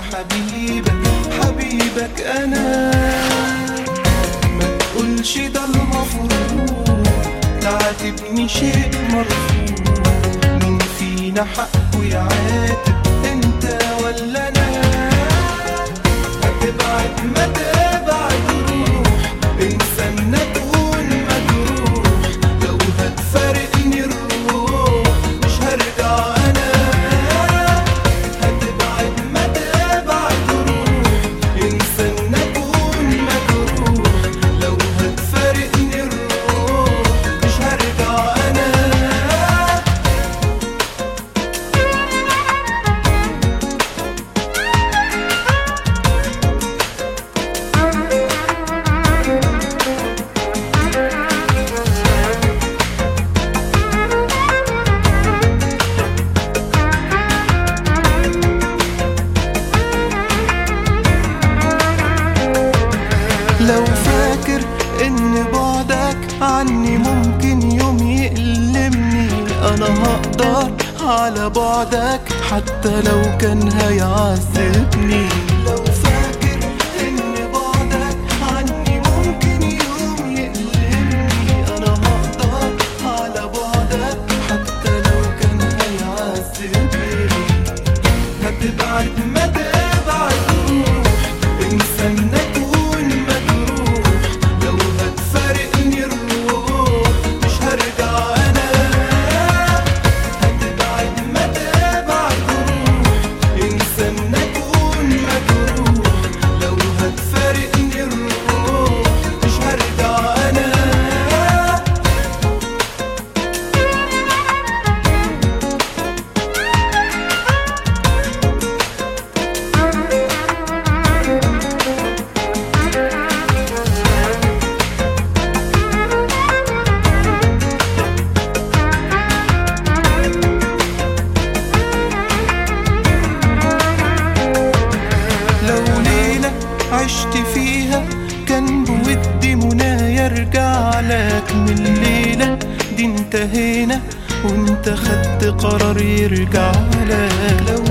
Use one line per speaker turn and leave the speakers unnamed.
انا حبيبك حبيبك انا ما تقولش ده المفروض تعاتبني شيء مرفوض مين فينا حقه يعاتب انت ولا انا هتبعد ما تبعد روح انسى ان اكون مجروح لو هتفارقني الروح مش هرجع انا هتبعد ما تبعد روح انسى ان اكون مجروح لو هتفارقني الروح مش هرجع انا لو فاكر ان بعدك عني ممكن يوم يألمني انا هقدر على بعدك حتى لو كان هيعذبني لو فاكر ان بعدك عني ممكن يوم يألمني انا هقدر على بعدك حتى لو كان هيعذبني هتبعد ما تبعد روح انسى ان اكون مجروح لو هتفارقني الروح مش هرجع انا هتبعد ما تبعد روح انسى ان اكون مجروح لو هتفارقني الروح مش هرجع انا لو ليلة عشت فيها كان بودي منى يرجع لك من الليلة دي انتهينا وانت خدت قرار يرجع لك لو